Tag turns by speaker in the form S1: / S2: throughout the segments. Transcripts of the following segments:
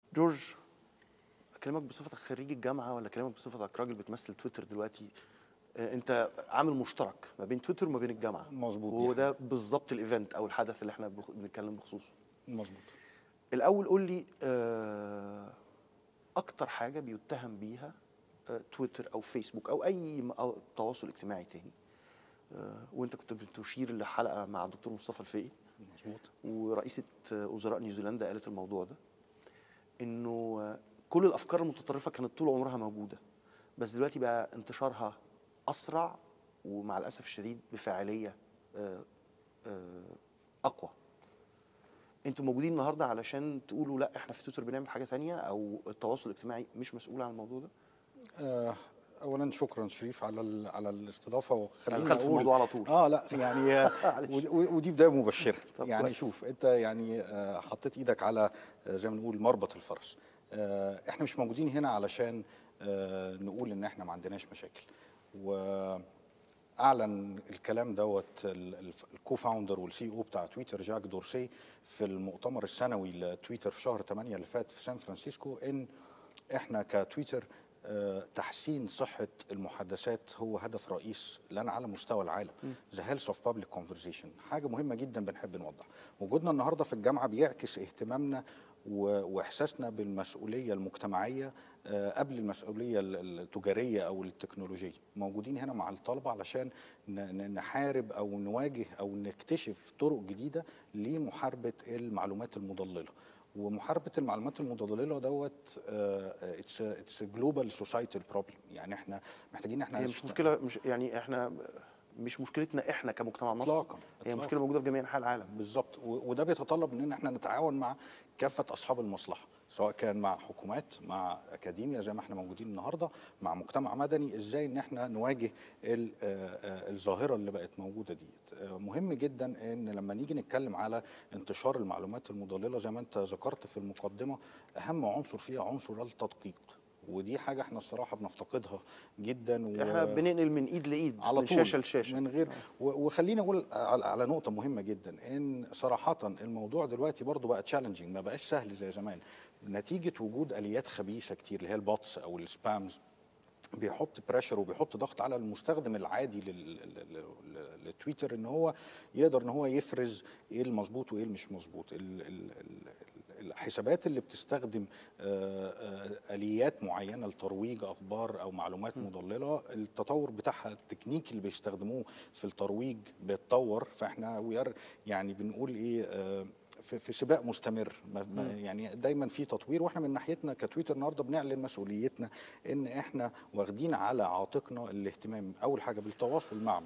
S1: جورج اكلمك بصفتك خريج الجامعه ولا اكلمك بصفتك راجل بتمثل تويتر دلوقتي آه، انت عامل مشترك ما بين تويتر وما بين الجامعه
S2: مظبوط
S1: وهو ده بالظبط الايفنت او الحدث اللي احنا بخ- بنتكلم بخصوصه
S2: مظبوط
S1: الاول قول لي آه، اكتر حاجه بيتهم بيها آه، تويتر او فيسبوك او اي م- أو تواصل اجتماعي تاني آه، وانت كنت بتشير لحلقه مع الدكتور مصطفى الفقي
S2: مظبوط
S1: ورئيسه وزراء نيوزيلندا قالت الموضوع ده انه آه، كل الافكار المتطرفه كانت طول عمرها موجوده بس دلوقتي بقى انتشارها اسرع ومع الاسف الشديد بفاعليه آه، آه، اقوى انتوا موجودين النهارده علشان تقولوا لا احنا في تويتر بنعمل حاجه تانية او التواصل الاجتماعي مش مسؤول عن الموضوع ده
S2: آه، اولا شكرا شريف على ال- على الاستضافه
S1: انا
S2: وخليني
S1: دخلت في
S2: اقول
S1: الموضوع على طول
S2: اه لا يعني آه،
S1: معلش.
S2: ود- ودي بدايه مبشره
S1: طب
S2: يعني
S1: كويس.
S2: شوف انت يعني آه، حطيت ايدك على آه، زي ما نقول مربط الفرس آه، احنا مش موجودين هنا علشان آه، نقول ان احنا ما عندناش مشاكل واعلن الكلام دوت ال- الف- الكو فاوندر والسي او بتاع تويتر جاك دورسي في المؤتمر السنوي لتويتر في شهر 8 اللي فات في سان فرانسيسكو ان احنا كتويتر آه، تحسين صحة المحادثات هو هدف رئيس لنا على مستوى العالم The health of public conversation حاجة مهمة جدا بنحب نوضح وجودنا النهاردة في الجامعة بيعكس اهتمامنا و- واحساسنا بالمسؤولية المجتمعية آه، قبل المسؤولية ال- التجارية أو التكنولوجية موجودين هنا مع الطلبة علشان ن- ن- نحارب أو نواجه أو نكتشف طرق جديدة لمحاربة المعلومات المضللة ومحاربه المعلومات المضلله دوت اتس اتس جلوبال سوسايتال بروبلم يعني احنا محتاجين احنا
S1: هي مش مشكله مش يعني احنا مش مشكلتنا احنا كمجتمع مصري
S2: إطلاقاً،
S1: هي
S2: إطلاقاً.
S1: مشكله موجوده في جميع انحاء العالم
S2: بالظبط و- وده بيتطلب مننا احنا نتعاون مع كافه اصحاب المصلحه سواء كان مع حكومات مع اكاديميا زي ما احنا موجودين النهارده مع مجتمع مدني ازاي ان احنا نواجه ال- آه، آه، الظاهره اللي بقت موجوده ديت آه، مهم جدا ان لما نيجي نتكلم على انتشار المعلومات المضلله زي ما انت ذكرت في المقدمه اهم عنصر فيها عنصر التدقيق ودي حاجه احنا الصراحه بنفتقدها جدا و...
S1: احنا بننقل من ايد لايد
S2: على
S1: من
S2: طول
S1: شاشه لشاشه
S2: من غير و- وخليني اقول على على نقطه مهمه جدا ان صراحه الموضوع دلوقتي برضو بقى تشالنجينج ما بقاش سهل زي زمان نتيجه وجود اليات خبيثه كتير اللي هي البوتس او السبامز بيحط بريشر وبيحط ضغط على المستخدم العادي لل- لل- لل- للتويتر ان هو يقدر ان هو يفرز ايه المظبوط وايه المش مظبوط ال- ال- ال- الحسابات اللي بتستخدم آه، آه، اليات معينه لترويج اخبار او معلومات مضلله التطور بتاعها التكنيك اللي بيستخدموه في الترويج بيتطور فاحنا وير يعني بنقول ايه آه، في في سباق مستمر ما- ما- يعني دايما في تطوير واحنا من ناحيتنا كتويتر النهارده بنعلن مسؤوليتنا ان احنا واخدين على عاتقنا الاهتمام اول حاجه بالتواصل مع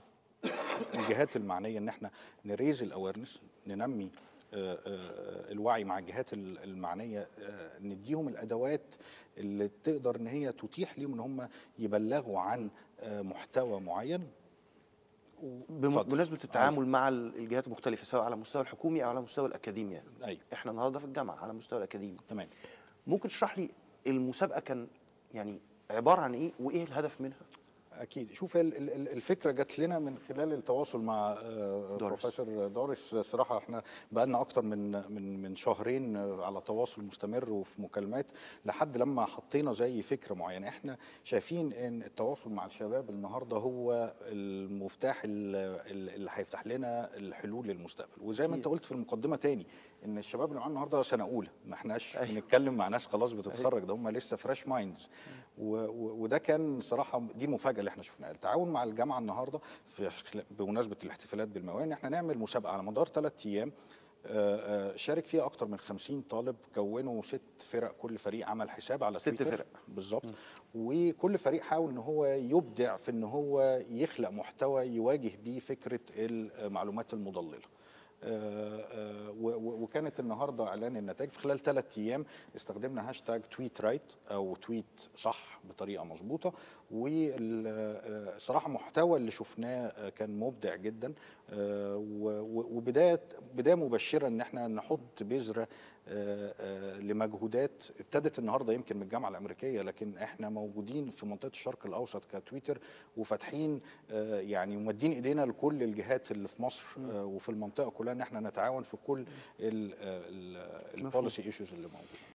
S2: الجهات المعنيه ان احنا نريز الاويرنس ننمي آه، آه، الوعي مع الجهات ال- المعنيه آه، نديهم الادوات اللي تقدر ان هي تتيح ليهم ان هم يبلغوا عن آه، محتوى معين
S1: بم-
S2: اتفضل.
S1: بمناسبه التعامل مع ال- الجهات المختلفه سواء على المستوى الحكومي او على مستوى الاكاديميا
S2: ايوه
S1: احنا النهارده في الجامعه على المستوى الاكاديمي
S2: تمام
S1: ممكن تشرح لي المسابقه كان يعني عباره عن ايه وايه الهدف منها
S2: اكيد شوف ال- ال- ال- الفكره جات لنا من خلال التواصل مع آه،
S1: دوريس.
S2: بروفيسور دوريس صراحه احنا بقى لنا اكتر من من من شهرين آه، على تواصل مستمر وفي مكالمات لحد لما حطينا زي فكره معينه احنا شايفين ان التواصل مع الشباب النهارده هو المفتاح ال- ال- اللي هيفتح لنا الحلول للمستقبل وزي ما انت
S1: أكيد.
S2: قلت في المقدمه تاني ان الشباب اللي معانا النهارده سنه اولى ما احناش
S1: أيوة.
S2: بنتكلم مع ناس خلاص بتتخرج ده هم لسه فريش مايندز وده كان صراحه دي المفاجاه اللي احنا شفناها التعاون مع الجامعه النهارده في خلا- بمناسبه الاحتفالات بالمواد ان احنا نعمل مسابقه على مدار ثلاث ايام آه، آه، شارك فيها اكتر من 50 طالب كونوا ست فرق كل فريق عمل حساب على
S1: ست
S2: تويتر.
S1: فرق.
S2: بالظبط وكل فريق حاول ان هو يبدع في ان هو يخلق محتوى يواجه بيه فكره المعلومات المضلله آه، آه، و- و- وكانت النهارده اعلان النتائج في خلال ثلاث ايام استخدمنا هاشتاج تويت رايت او تويت صح بطريقه مظبوطه والصراحه المحتوى اللي شفناه آه، كان مبدع جدا آه، و- و- وبدايه بدايه مبشره ان احنا نحط بذره آه، آه، لمجهودات ابتدت النهارده يمكن من الجامعه الامريكيه لكن احنا موجودين في منطقه الشرق الاوسط كتويتر وفاتحين آه، يعني ومدين ايدينا لكل الجهات اللي في مصر آه، وفي المنطقه كلها ان احنا نتعاون في كل البوليسي ايشوز اللي موجوده